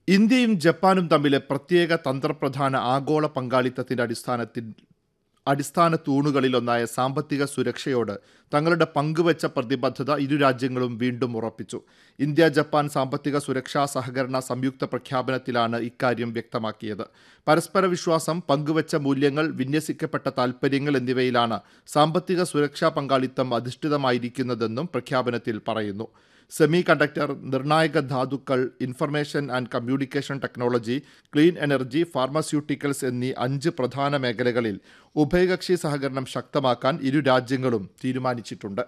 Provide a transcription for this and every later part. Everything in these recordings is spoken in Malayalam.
ഇന്ത്യയും ജപ്പാനും തമ്മിലെ പ്രത്യേക തന്ത്രപ്രധാന ആഗോള പങ്കാളിത്തത്തിന്റെ അടിസ്ഥാനത്തിൽ അടിസ്ഥാന തൂണുകളിലൊന്നായ സാമ്പത്തിക സുരക്ഷയോട് തങ്ങളുടെ പങ്കുവച്ച പ്രതിബദ്ധത ഇരു രാജ്യങ്ങളും വീണ്ടും ഉറപ്പിച്ചു ഇന്ത്യ ജപ്പാൻ സാമ്പത്തിക സുരക്ഷാ സഹകരണ സംയുക്ത പ്രഖ്യാപനത്തിലാണ് ഇക്കാര്യം വ്യക്തമാക്കിയത് പരസ്പര വിശ്വാസം പങ്കുവച്ച മൂല്യങ്ങൾ വിന്യസിക്കപ്പെട്ട താൽപ്പര്യങ്ങൾ എന്നിവയിലാണ് സാമ്പത്തിക സുരക്ഷാ പങ്കാളിത്തം അധിഷ്ഠിതമായിരിക്കുന്നതെന്നും പ്രഖ്യാപനത്തിൽ പറയുന്നു സെമി കണ്ടക്ടർ നിർണായക ധാതുക്കൾ information and communication technology clean energy pharmaceuticals എന്നീ അഞ്ച് പ്രധാന മേഖലകളിൽ ഉഭയകക്ഷി സഹകരണം ശക്തമാക്കാൻ ഇരു രാജ്യങ്ങളും തീരുമാനിച്ചിട്ടുണ്ട്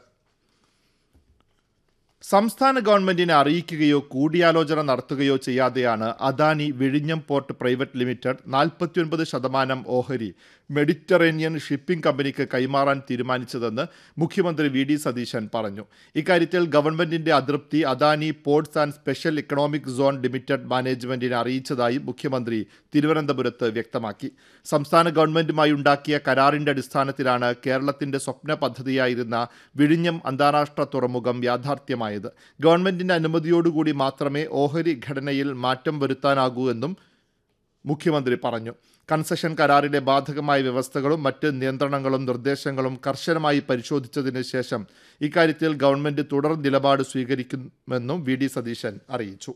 സംസ്ഥാന ഗവൺമെന്റിനെ അറിയിക്കുകയോ കൂടിയാലോചന നടത്തുകയോ ചെയ്യാതെയാണ് അദാനി വിഴിഞ്ഞം പോർട്ട് പ്രൈവറ്റ് ലിമിറ്റഡ് നാൽപ്പത്തിയൊൻപത് ശതമാനം ഓഹരി മെഡിറ്ററേനിയൻ ഷിപ്പിംഗ് കമ്പനിക്ക് കൈമാറാൻ തീരുമാനിച്ചതെന്ന് മുഖ്യമന്ത്രി വി ഡി സതീശൻ പറഞ്ഞു ഇക്കാര്യത്തിൽ ഗവൺമെന്റിന്റെ അതൃപ്തി Adani ports and special economic zone limited മാനേജ്മെന്റിനെ അറിയിച്ചതായി മുഖ്യമന്ത്രി തിരുവനന്തപുരത്ത് വ്യക്തമാക്കി സംസ്ഥാന ഗവൺമെന്റുമായി ഉണ്ടാക്കിയ കരാറിന്റെ അടിസ്ഥാനത്തിലാണ് കേരളത്തിന്റെ സ്വപ്ന പദ്ധതിയായിരുന്ന വിഴിഞ്ഞം അന്താരാഷ്ട്ര തുറമുഖം യാഥാർത്ഥ്യമായത് ഗവൺമെന്റിന്റെ അനുമതിയോടുകൂടി മാത്രമേ ഓഹരി ഘടനയിൽ മാറ്റം വരുത്താനാകൂ എന്നും മുഖ്യമന്ത്രി പറഞ്ഞു കൺസഷൻ കരാറിലെ ബാധകമായ വ്യവസ്ഥകളും മറ്റ് നിയന്ത്രണങ്ങളും നിർദ്ദേശങ്ങളും കർശനമായി പരിശോധിച്ചതിന് ശേഷം ഇക്കാര്യത്തിൽ ഗവൺമെന്റ് തുടർ നിലപാട് സ്വീകരിക്കുമെന്നും വി ഡി സതീശൻ അറിയിച്ചു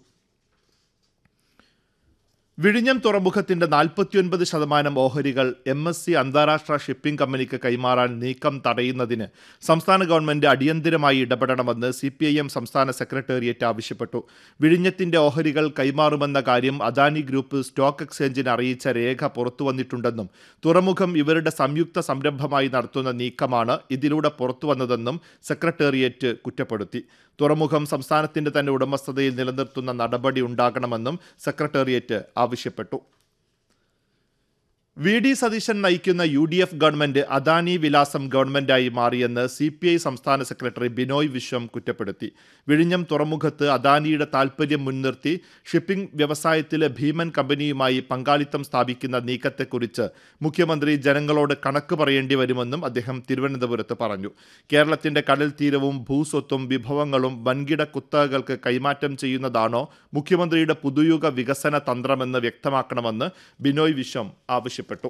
വിഴിഞ്ഞം തുറമുഖത്തിന്റെ നാൽപ്പത്തിയൊൻപത് ശതമാനം ഓഹരികൾ എം എസ് സി അന്താരാഷ്ട്ര ഷിപ്പിംഗ് കമ്പനിക്ക് കൈമാറാൻ നീക്കം തടയുന്നതിന് സംസ്ഥാന ഗവൺമെന്റ് അടിയന്തിരമായി ഇടപെടണമെന്ന് സി പി ഐ എം സംസ്ഥാന സെക്രട്ടേറിയറ്റ് ആവശ്യപ്പെട്ടു വിഴിഞ്ഞത്തിന്റെ ഓഹരികൾ കൈമാറുമെന്ന കാര്യം അദാനി ഗ്രൂപ്പ് സ്റ്റോക്ക് എക്സ്ചേഞ്ചിന് അറിയിച്ച രേഖ പുറത്തുവന്നിട്ടുണ്ടെന്നും തുറമുഖം ഇവരുടെ സംയുക്ത സംരംഭമായി നടത്തുന്ന നീക്കമാണ് ഇതിലൂടെ പുറത്തുവന്നതെന്നും സെക്രട്ടേറിയറ്റ് കുറ്റപ്പെടുത്തി തുറമുഖം സംസ്ഥാനത്തിന്റെ തന്നെ ഉടമസ്ഥതയിൽ നിലനിർത്തുന്ന നടപടി ഉണ്ടാകണമെന്നും സെക്രട്ടേറിയറ്റ് ആവശ്യപ്പെട്ടു വി ഡി സതീശൻ നയിക്കുന്ന U D F government Adani വിലാസം ഗവൺമെന്റായി മാറിയെന്ന് സി പി ഐ സംസ്ഥാന സെക്രട്ടറി ബിനോയ് വിശ്വം കുറ്റപ്പെടുത്തി വിഴിഞ്ഞം തുറമുഖത്ത് അദാനിയുടെ താൽപ്പര്യം മുൻനിർത്തി ഷിപ്പിംഗ് വ്യവസായത്തിലെ ഭീമൻ കമ്പനിയുമായി പങ്കാളിത്തം സ്ഥാപിക്കുന്ന നീക്കത്തെക്കുറിച്ച് മുഖ്യമന്ത്രി ജനങ്ങളോട് കണക്ക് പറയേണ്ടി വരുമെന്നും അദ്ദേഹം തിരുവനന്തപുരത്ത് പറഞ്ഞു കേരളത്തിന്റെ കടൽ തീരവും ഭൂസ്വത്തും വിഭവങ്ങളും വൻകിട കുത്തകകൾക്ക് കൈമാറ്റം ചെയ്യുന്നതാണോ മുഖ്യമന്ത്രിയുടെ പുതുയുഗ വികസന തന്ത്രമെന്ന് വ്യക്തമാക്കണമെന്ന് ബിനോയ് വിശ്വം ആവശ്യപ്പെട്ടു ആവശ്യപ്പെട്ടു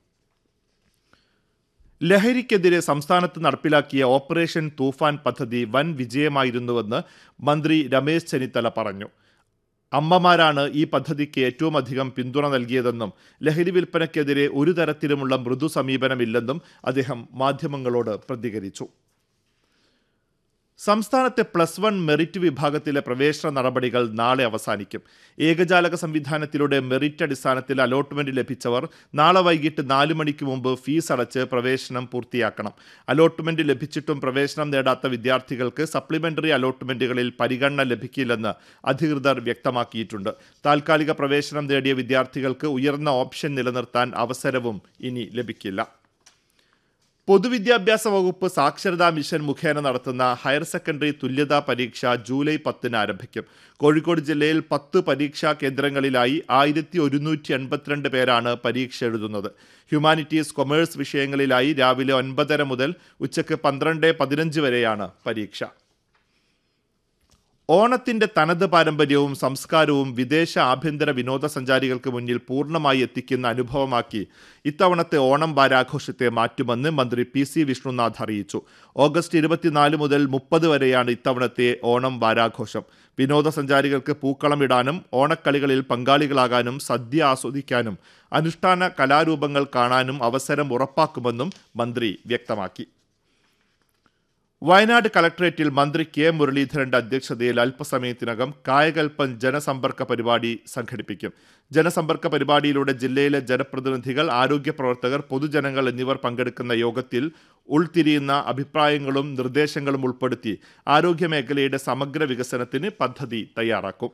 ലഹരിക്കെതിരെ സംസ്ഥാനത്ത് നടപ്പിലാക്കിയ ഓപ്പറേഷൻ തൂഫാൻ പദ്ധതി വൻ വിജയമായിരുന്നുവെന്ന് മന്ത്രി രമേശ് ചെന്നിത്തല പറഞ്ഞു അമ്മമാരാണ് ഈ പദ്ധതിക്ക് ഏറ്റവും അധികം പിന്തുണ നൽകിയതെന്നും ലഹരി വിൽപ്പനയ്ക്കെതിരെ ഒരു തരത്തിലുമുള്ള മൃദു സമീപനമില്ലെന്നും അദ്ദേഹം മാധ്യമങ്ങളോട് പ്രതികരിച്ചു സംസ്ഥാനത്തെ പ്ലസ് വൺ മെറിറ്റ് വിഭാഗത്തിലെ പ്രവേശന നടപടികൾ നാളെ അവസാനിക്കും ഏകജാലക സംവിധാനത്തിലൂടെ മെറിറ്റ് അടിസ്ഥാനത്തിൽ അലോട്ട്മെന്റ് ലഭിച്ചവർ നാളെ വൈകിട്ട് നാല് മണിക്ക് മുമ്പ് ഫീസ് അടച്ച് പ്രവേശനം പൂർത്തിയാക്കണം അലോട്ട്മെന്റ് ലഭിച്ചിട്ടും പ്രവേശനം നേടാത്ത വിദ്യാർത്ഥികൾക്ക് സപ്ലിമെന്ററി അലോട്ട്മെന്റുകളിൽ പരിഗണന ലഭിക്കില്ലെന്ന് അധികൃതർ വ്യക്തമാക്കിയിട്ടുണ്ട് താൽക്കാലിക പ്രവേശനം നേടിയ വിദ്യാർത്ഥികൾക്ക് ഉയർന്ന ഓപ്ഷൻ നിലനിർത്താൻ അവസരവും ഇനി ലഭിക്കില്ല പൊതുവിദ്യാഭ്യാസ വകുപ്പ് സാക്ഷരതാ മിഷൻ മുഖേന നടത്തുന്ന ഹയർ സെക്കൻഡറി തുല്യതാ പരീക്ഷ ജൂലൈ പത്തിന് ആരംഭിക്കും കോഴിക്കോട് ജില്ലയിൽ പത്ത് പരീക്ഷാ കേന്ദ്രങ്ങളിലായി ആയിരത്തി ഒരുന്നൂറ്റി എൺപത്തിരണ്ട് പേരാണ് പരീക്ഷ എഴുതുന്നത് ഹ്യൂമാനിറ്റീസ് കൊമേഴ്സ് വിഷയങ്ങളിലായി രാവിലെ ഒൻപതര മുതൽ ഉച്ചയ്ക്ക് പന്ത്രണ്ട് പതിനഞ്ച് വരെയാണ് പരീക്ഷ ഓണത്തിന്റെ തനത് പാരമ്പര്യവും സംസ്കാരവും വിദേശ ആഭ്യന്തര വിനോദസഞ്ചാരികൾക്ക് മുന്നിൽ പൂർണ്ണമായി എത്തിക്കുന്ന അനുഭവമാക്കി ഇത്തവണത്തെ ഓണം വാരാഘോഷത്തെ മാറ്റുമെന്ന് മന്ത്രി പി സി വിഷ്ണുനാഥ് അറിയിച്ചു ഓഗസ്റ്റ് ഇരുപത്തിനാല് മുതൽ മുപ്പത് വരെയാണ് ഇത്തവണത്തെ ഓണം വാരാഘോഷം വിനോദസഞ്ചാരികൾക്ക് പൂക്കളമിടാനും ഓണക്കളികളിൽ പങ്കാളികളാകാനും സദ്യ ആസ്വദിക്കാനും അനുഷ്ഠാന കലാരൂപങ്ങൾ കാണാനും അവസരം ഉറപ്പാക്കുമെന്നും മന്ത്രി വ്യക്തമാക്കി വയനാട് കളക്ടറേറ്റിൽ മന്ത്രി കെ മുരളീധരന്റെ അധ്യക്ഷതയിൽ അല്പസമയത്തിനകം കായകൽപ്പൻ ജനസമ്പർക്ക പരിപാടി സംഘടിപ്പിക്കും ജനസമ്പർക്ക പരിപാടിയിലൂടെ ജില്ലയിലെ ജനപ്രതിനിധികൾ ആരോഗ്യ പ്രവർത്തകർ പൊതുജനങ്ങൾ എന്നിവർ പങ്കെടുക്കുന്ന യോഗത്തിൽ ഉൾത്തിരിയുന്ന അഭിപ്രായങ്ങളും നിർദ്ദേശങ്ങളും ഉൾപ്പെടുത്തി ആരോഗ്യമേഖലയുടെ സമഗ്ര വികസനത്തിന് പദ്ധതി തയ്യാറാക്കും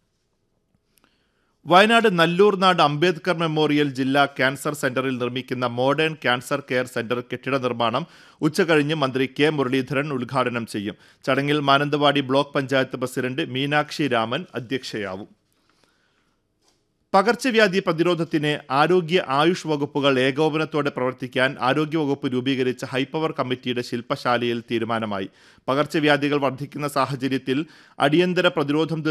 വയനാട് നല്ലൂർനാട് അംബേദ്കർ മെമ്മോറിയൽ ജില്ലാ ക്യാൻസർ സെന്ററിൽ നിർമ്മിക്കുന്ന മോഡേൺ ക്യാൻസർ കെയർ സെന്റർ കെട്ടിട നിർമ്മാണം ഉച്ചകഴിഞ്ഞ് മന്ത്രി കെ മുരളീധരൻ ഉദ്ഘാടനം ചെയ്യും ചടങ്ങിൽ മാനന്തവാടി ബ്ലോക്ക് പഞ്ചായത്ത് പ്രസിഡന്റ് മീനാക്ഷി രാമൻ അധ്യക്ഷയാവും പകർച്ചവ്യാധി പ്രതിരോധത്തിന് ആരോഗ്യ ആയുഷ് വകുപ്പുകൾ ഏകോപനത്തോടെ പ്രവർത്തിക്കാൻ ആരോഗ്യവകുപ്പ് രൂപീകരിച്ച ഹൈപ്പവർ കമ്മിറ്റിയുടെ ശില്പശാലയിൽ തീരുമാനമായി പകർച്ചവ്യാധികൾ വർദ്ധിക്കുന്ന സാഹചര്യത്തിൽ അടിയന്തര പ്രതിരോധം